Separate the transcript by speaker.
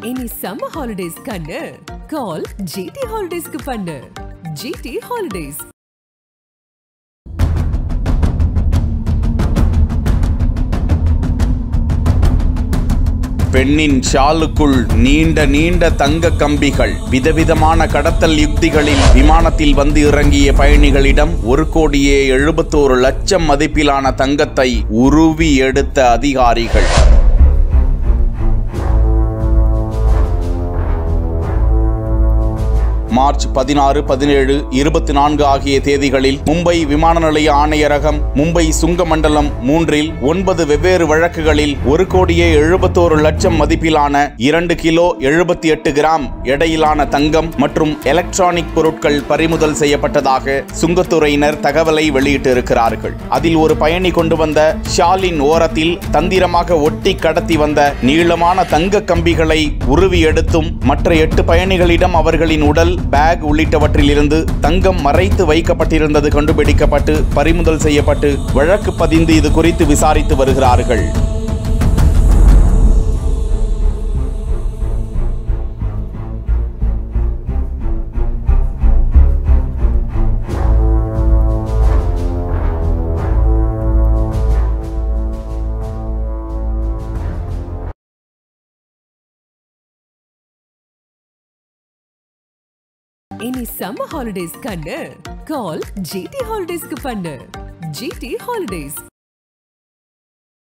Speaker 1: இனி summer holidays கண்ணு call GT ஹாலிடேஸ்க்கு பண்ணு ஜிடி ஹாலிடேஸ்
Speaker 2: பெண்ணின் ஷாலுக்குள் நீண்ட நீண்ட தங்க கம்பிகள் விதவிதமான கடத்தல் யுக்திகளில் விமானத்தில் வந்து இறங்கிய பயணிகளிடம் ஒரு கோடியே எழுபத்தோரு லட்சம் மதிப்பிலான தங்கத்தை உருவி எடுத்த அதிகாரிகள் மார்ச் பதினாறு பதினேழு இருபத்தி நான்கு ஆகிய தேதிகளில் மும்பை விமான நிலைய ஆணையரகம் மும்பை சுங்க மண்டலம் மூன்றில் ஒன்பது வெவ்வேறு வழக்குகளில் ஒரு கோடியே எழுபத்தோரு லட்சம் மதிப்பிலான இரண்டு கிலோ எழுபத்தி எட்டு கிராம் எடையிலான தங்கம் மற்றும் எலக்ட்ரானிக் பொருட்கள் பறிமுதல் செய்யப்பட்டதாக சுங்கத்துறையினர் தகவலை வெளியிட்டிருக்கிறார்கள் அதில் ஒரு பயணி கொண்டு வந்த ஷாலின் ஓரத்தில் தந்திரமாக ஒட்டி கடத்தி வந்த நீளமான தங்க கம்பிகளை உருவி எடுத்தும் மற்ற எட்டு பயணிகளிடம் அவர்களின் உடல் பேக் உள்ளிட்டவற்றிலிருந்து தங்கம் மறைத்து வைக்கப்பட்டிருந்தது கண்டுபிடிக்கப்பட்டு பறிமுதல் செய்யப்பட்டு வழக்கு பதிந்து இது குறித்து விசாரித்து வருகிறார்கள்
Speaker 1: இனி சம்மர் ஹாலிடேஸ் கண்ணு கால் ஜிடி ஹாலிடேஸ்க்கு பண்ணு ஜிடி ஹாலிடேஸ்